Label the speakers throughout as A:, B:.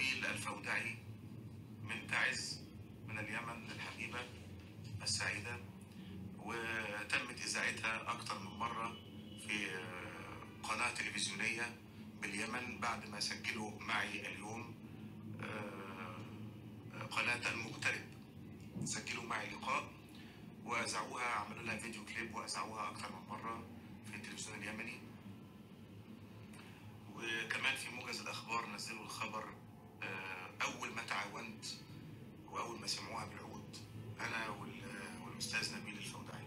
A: نبيل الفودعي من تعز من اليمن الحبيبة السعيدة وتمت إذاعتها أكثر من مرة في آه، قناة تلفزيونية باليمن بعد ما سجلوا معي اليوم آه، قناة المغترب سجلوا معي لقاء وأذاعوها عملوا لها فيديو كليب وأذاعوها أكثر من مرة في التلفزيون اليمني وكمان في موجز الأخبار نزلوا الخبر آه، أول ما تعاونت وأول ما سمعوها بالعود أنا وال- والأستاذ نبيل الفودعي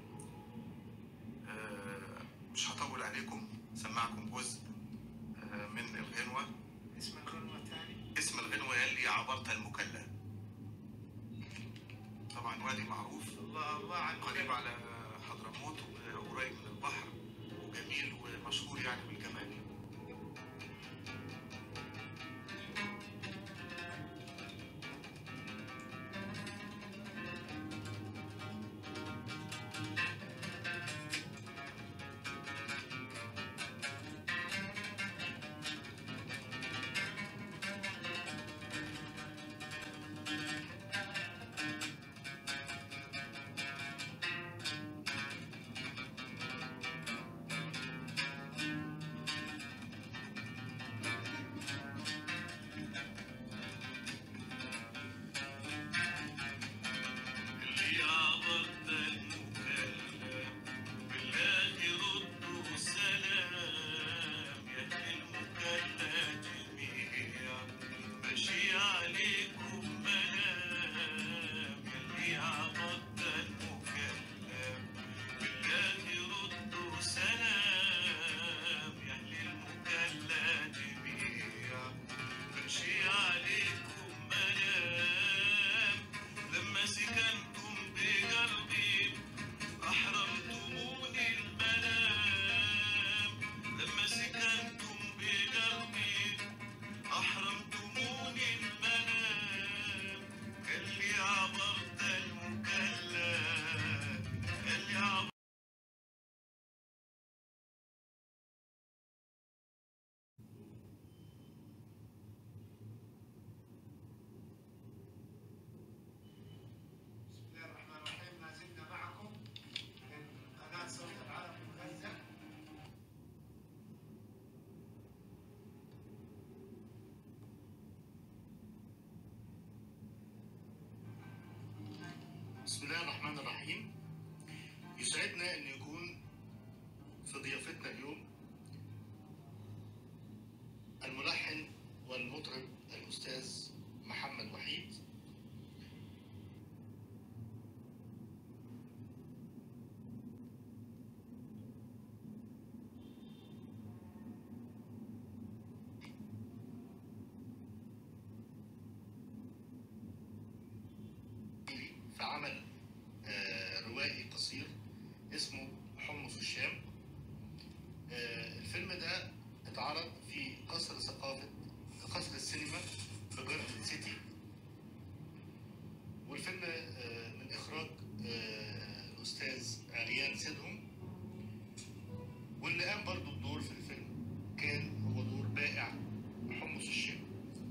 A: آه، مش هطول عليكم سمعكم جزء آه، من الغنوة
B: اسم الغنوة الثاني
A: اسم الغنوة يلي عبرت المكلا طبعا وادي معروف
B: الله الله عن
A: قريب على حضرموت وقريب من البحر وجميل ومشهور يعني بالجمال
C: اللي عبرت المكلم بالله ردوا سلام يا أهل المكلا جميع ماشي عليكم ملام يلي عبرت المكلم بالله ردوا سلام يا أهل المكلا جميع ماشي عليكم ملام لما سكنتم بقلبي أحرمتموني المنام لما سكنتم بقلبي أحرمتموني المنام قال لي عبرت المكلف قال لي عبرت
B: بسم الله الرحمن الرحيم ما زلنا معكم من قناة صوت العرب من غزة
D: بسم الله الرحمن الرحيم يسعدنا ان يكون في ضيافتنا اليوم الملحن والمطرب الاستاذ محمد وحيد في عمل آه، روائي قصير اسمه حمص الشام آه، الفيلم ده اتعرض في قصر ثقافة قصر السينما في جاردن سيتي والفيلم آه، من إخراج آه، الأستاذ عريان سيدهم واللي قام برضو الدور في الفيلم كان هو دور بائع حمص الشام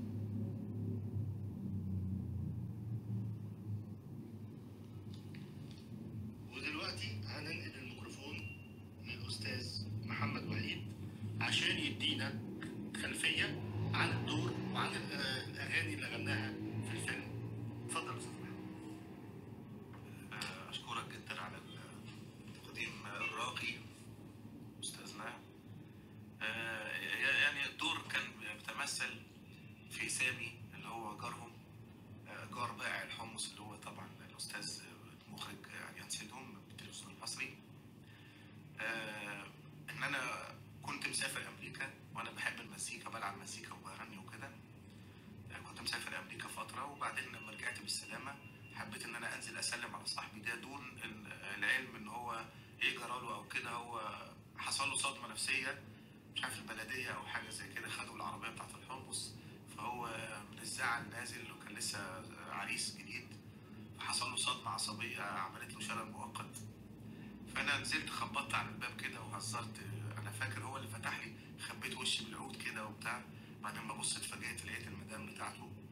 D: ودلوقتي هننقل الميكروفون للأستاذ محمد وحيد عشان يدينا خلفية عن الدور وعن ال- آه، الأغاني اللي غناها في الفيلم. اتفضل يا أستاذ محمد.
A: آه، أشكرك جدا على التقديم الراقي أستاذنا آه، يعني الدور كان بيتمثل في سامي اللي هو جارهم آه، جار بائع الحمص اللي هو طبعا الأستاذ المخرج عريان سيدهم بالتلفزيون المصري آه، إن أنا كنت مسافر أمريكا وأنا بحب المزيكا بلعب مزيكا وبغني وكده يعني كنت مسافر امريكا فتره وبعدين لما رجعت بالسلامه حبيت ان انا انزل اسلم على صاحبي ده دون إن العلم ان هو ايه جراله او كده هو حصل له صدمه نفسيه مش عارف البلديه او حاجه زي كده خدوا العربيه بتاعت الحمص فهو من الزعل نازل وكان لسه عريس جديد فحصل له صدمه عصبيه عملت له شلل مؤقت فانا نزلت خبطت على الباب كده وهزرت انا فاكر هو اللي فتح لي خبيت وشي بالعود كده وبتاع بعدين ما بص اتفاجئت لقيت المدام بتاعته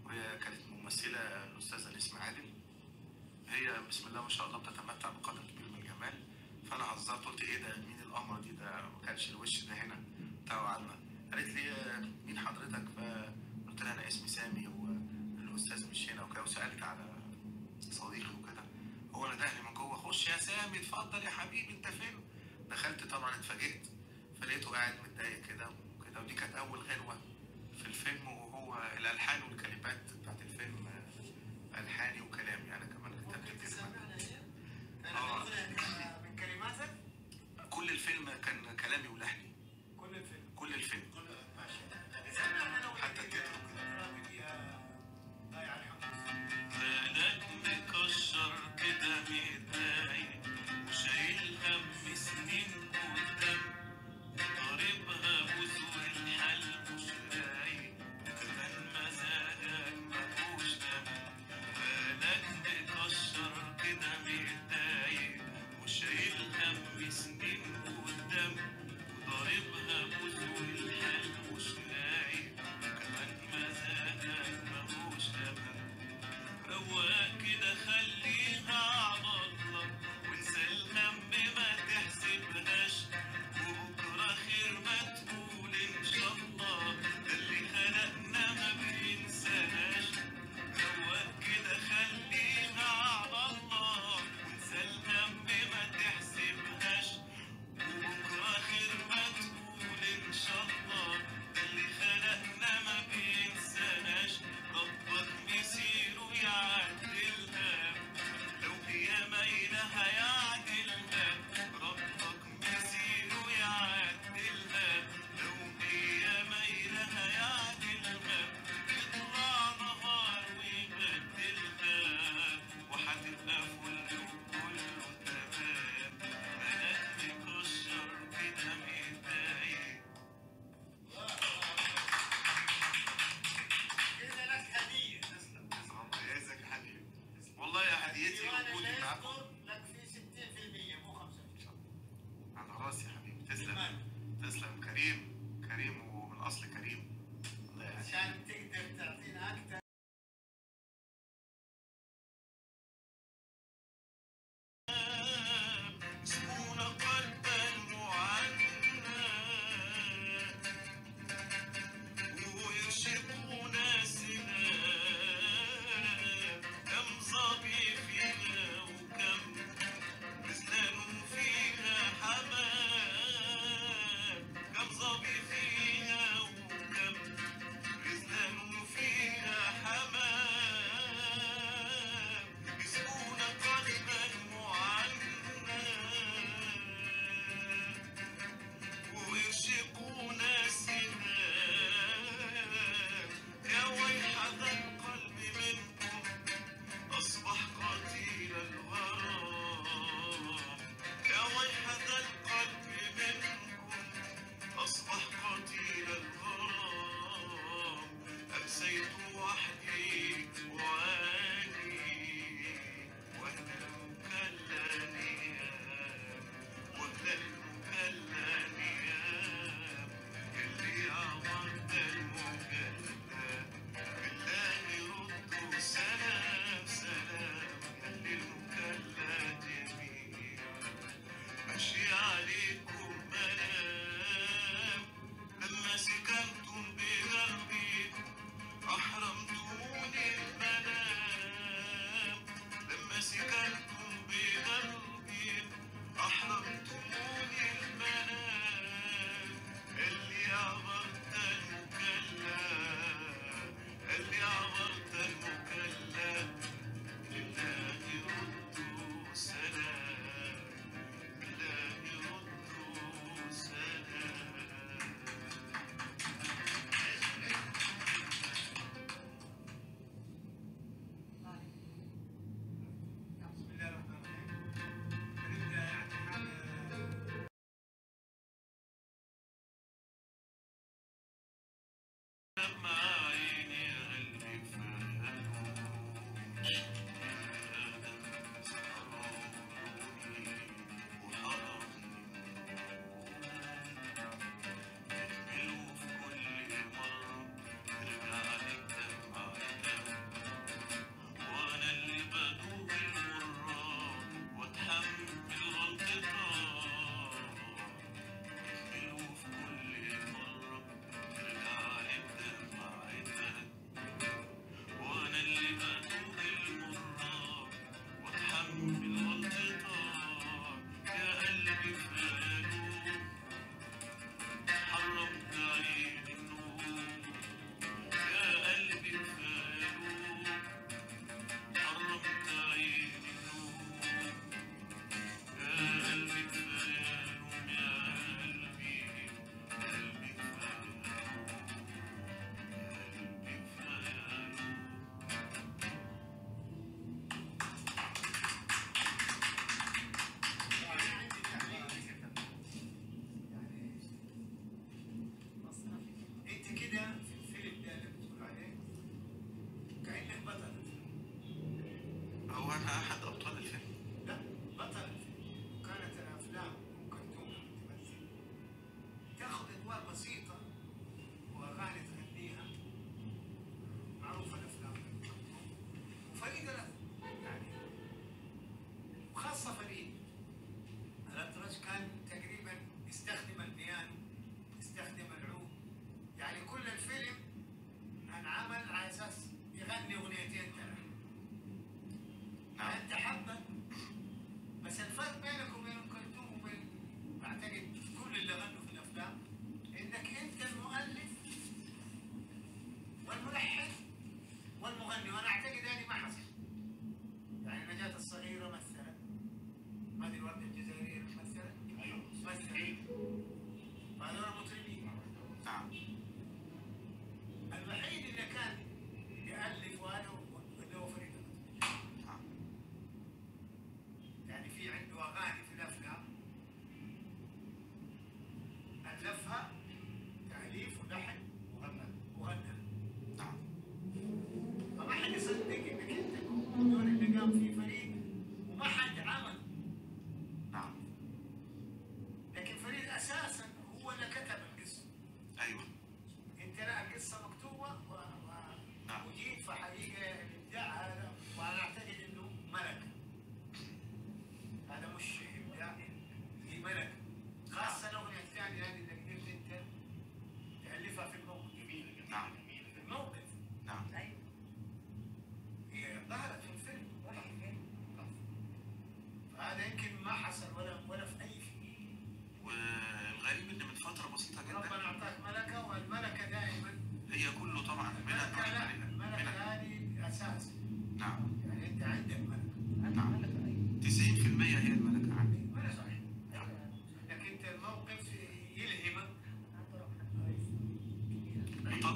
A: وهي كانت ممثله الاستاذه نسمه عادل هي بسم الله ما شاء الله بتتمتع بقدر كبير من الجمال فانا هزرت قلت ايه ده مين القمر دي ده ما كانش الوش ده هنا بتاع قعدنا قالت لي آه، مين حضرتك فقلت لها انا اسمي سامي والاستاذ مش هنا وكده وسالت على صديقي وكده هو ندهني من جوه خش يا سامي اتفضل يا حبيبي انت فين دخلت طبعا اتفاجئت فلقيته قاعد متضايق كده وكده ودي كانت اول غنوه في الفيلم وهو الالحان والكلمات بتاعت الفيلم آه، الحاني وكلامي انا كمان كتبت
B: ممكن
A: الكلمات
B: تسمعنا شيء؟
A: آه.
B: أنا من كلماتك
A: كل الفيلم كان كلامي ولحني
B: كل الفيلم
A: كل الفيلم حتى التتر
C: بالك مكشر كده متضايق وشايل هم سنين قدام ضاربها بذور الحل مش رايق كمان مزاجك مفهوش دم بالك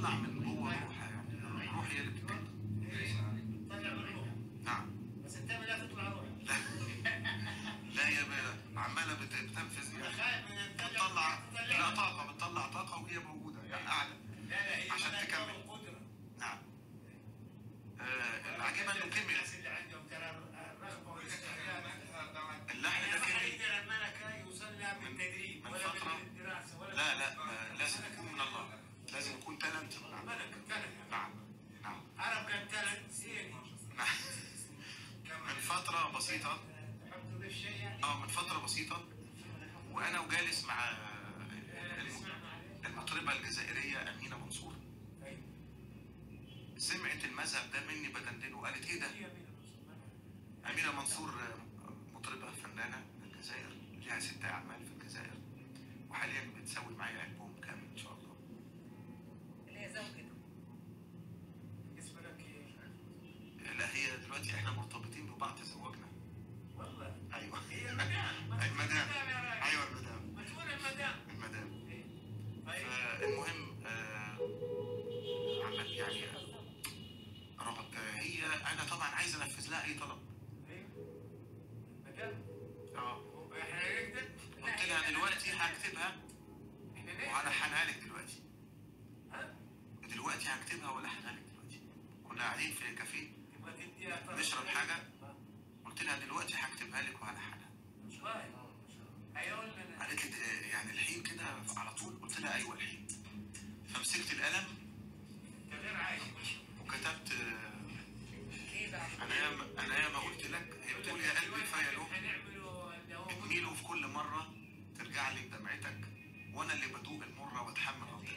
A: بتطلع من جوه روحها يعني الروح هي اللي بتتكلم
B: طلع من روحك
A: نعم
B: بس انت لا تطلع روحك
A: لا لا يا بلا عماله بت- بتنفذ
B: انا
A: يعني
B: خايف من الطلع
A: بتطلع لا
B: تطلع
A: طاقه بتطلع طاقه وهي موجوده يعني قاعده
B: لا لا هي
A: عشان
B: ملكة
A: تكمل.
B: وقدرة.
A: نعم آه العجيبه انه كمل
B: الناس اللي عندهم ترى الرغبه والاستعداد
A: اللحن ده
B: ما
A: كمل
B: يقدر الملكه يوصل لها بالتدريب
A: من
B: ولا
A: فترة.
B: بالدراسه ولا
A: لا لا آه لازم يكون من الله لازم يكون تالنت نعم
B: ملكه ملكه
A: نعم نعم
B: عرب كان تالنت زين
A: نعم من فتره بسيطه
B: تحب تضيف شيء يعني؟
A: اه من فتره بسيطه وانا وجالس مع الم- المطربه الجزائريه امينه منصور سمعت المذهب ده مني بدندنه وقالت ايه ده؟ امينه منصور آه، مطربه فنانه من الجزائر لها ست اعمال في الجزائر وحاليا بتسوي معايا البوم كامل ان شاء الله
E: اللي هي زوجته
B: بالنسبه لك ايه؟
A: لا هي دلوقتي احنا مرتبطين ببعض تزوجنا
B: والله
A: ايوه
B: هي المدام
A: المدام
B: يا راجل.
A: ايوه المدام
B: ما تقول المدام
A: المدام
B: طيب
A: فالمهم آه، عمل يعني ربط هي انا طبعا عايز انفذ لها اي طلب
B: مدام
A: اه
B: احنا نقدر
A: قلت لها دلوقتي هكتبها
B: احنا نقدر
A: وهلحنها لك دلوقتي
B: ها؟
A: دلوقتي هكتبها والحنها لك دلوقتي كنا قاعدين في كافيه
B: تبغى تديها طرف
A: نشرب
B: شيء؟
A: حاجة؟ قلت لها دلوقتي هكتبها لك وهلحنها
B: والله ايوه ولا
A: قالت لي ده- يعني الحين كده على طول قلت لها ايوه الحين فمسكت القلم
B: انت غير عايش
A: وكتبت آه،
E: ليه بقى؟
A: انا ياما انا ياما قلت لك هي بتقول يا قلبي كفايه له
B: هنعمله اللي هو
A: بتميله في كل مرة ترجع لي بدمعتك وأنا اللي بدوق المرة وأتحمل غلطتك